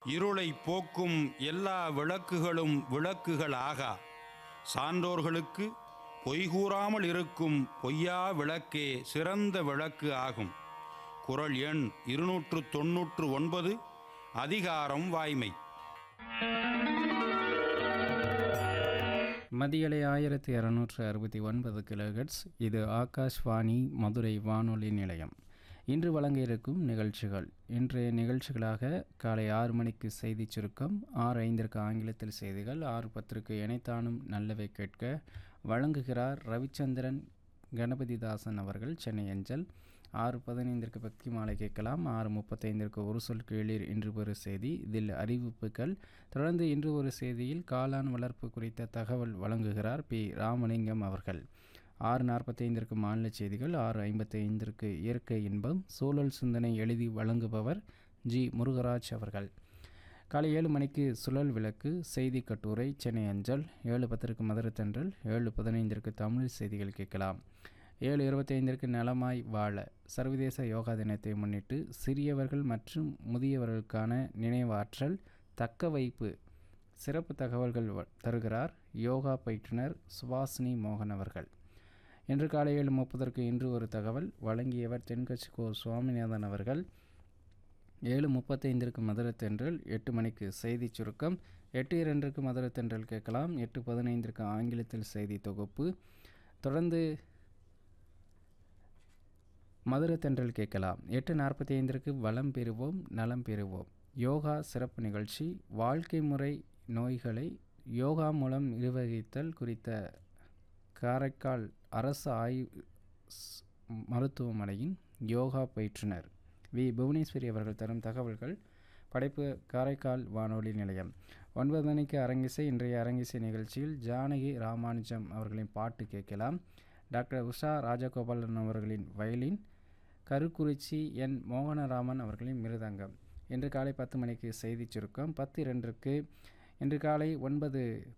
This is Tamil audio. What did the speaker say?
இருளை போக்கும் எல்லா விளக்குகளும் விளக்குகள் ஆகா சான்றோர்களுக்கு பொய் கூறாமல் இருக்கும் பொய்யா விளக்கே சிறந்த விளக்கு ஆகும் குறள் எண் இருநூற்று தொன்னூற்று ஒன்பது அதிகாரம் வாய்மை மதியலை ஆயிரத்தி இரநூற்று அறுபத்தி ஒன்பது கிலோஹெட்ஸ் இது ஆகாஷ்வாணி மதுரை வானொலி நிலையம் இன்று வழங்க இருக்கும் நிகழ்ச்சிகள் இன்றைய நிகழ்ச்சிகளாக காலை ஆறு மணிக்கு செய்திச் சுருக்கம் ஆறு ஐந்திற்கு ஆங்கிலத்தில் செய்திகள் ஆறு பத்திற்கு இணைத்தானும் நல்லவை கேட்க வழங்குகிறார் ரவிச்சந்திரன் கணபதிதாசன் அவர்கள் சென்னை அஞ்சல் ஆறு பதினைந்திற்கு பக்தி மாலை கேட்கலாம் ஆறு முப்பத்தைந்திற்கு ஒரு சொல் கீழீர் இன்று ஒரு செய்தி இதில் அறிவிப்புகள் தொடர்ந்து இன்று ஒரு செய்தியில் காளான் வளர்ப்பு குறித்த தகவல் வழங்குகிறார் பி ராமலிங்கம் அவர்கள் ஆறு நாற்பத்தைந்திற்கு மாநில செய்திகள் ஆறு ஐம்பத்தைந்திற்கு இயற்கை இன்பம் சூழல் சிந்தனை எழுதி வழங்குபவர் ஜி முருகராஜ் அவர்கள் காலை ஏழு மணிக்கு சுழல் விளக்கு செய்தி கட்டுரை சென்னை அஞ்சல் ஏழு பத்திற்கு மதுரத்தன்றல் ஏழு பதினைந்திற்கு தமிழ் செய்திகள் கேட்கலாம் ஏழு இருபத்தைந்திற்கு நலமாய் வாழ சர்வதேச யோகா தினத்தை முன்னிட்டு சிறியவர்கள் மற்றும் முதியவர்களுக்கான நினைவாற்றல் தக்க வைப்பு சிறப்பு தகவல்கள் வ- தருகிறார் யோகா பயிற்றுனர் சுபாஷினி மோகன் அவர்கள் இன்று காலை ஏழு முப்பதற்கு இன்று ஒரு தகவல் வழங்கியவர் தென்கட்சி கோ சுவாமிநாதன் அவர்கள் ஏழு முப்பத்தைந்திற்கு மதுரத்தென்றல் எட்டு மணிக்கு செய்தி சுருக்கம் எட்டு இரண்டுக்கு மதுரத்தென்றல் கேட்கலாம் எட்டு பதினைந்திற்கு ஆங்கிலத்தில் செய்தி தொகுப்பு தொடர்ந்து மதுரத்தென்றல் கேட்கலாம் எட்டு நாற்பத்தி ஐந்திற்கு வளம் பெறுவோம் நலம் பெறுவோம் யோகா சிறப்பு நிகழ்ச்சி வாழ்க்கை முறை நோய்களை யோகா மூலம் நிர்வகித்தல் குறித்த காரைக்கால் அரசு ஆய்வு ஸ்- மருத்துவமனையின் யோகா பயிற்றுனர் வி புவனேஸ்வரி அவர்கள் தரும் தகவல்கள் படைப்பு காரைக்கால் வானொலி நிலையம் ஒன்பது மணிக்கு அரங்கிசை இன்றைய அரங்கிசை நிகழ்ச்சியில் ஜானகி ராமானுஜம் அவர்களின் பாட்டு கேட்கலாம் டாக்டர் உஷா ராஜகோபாலன் அவர்களின் வயலின் கருக்குறிச்சி என் மோகனராமன் அவர்களின் மிருதங்கம் இன்று காலை பத்து மணிக்கு செய்திச் சுருக்கம் பத்து இரண்டிற்கு இன்று காலை ஒன்பது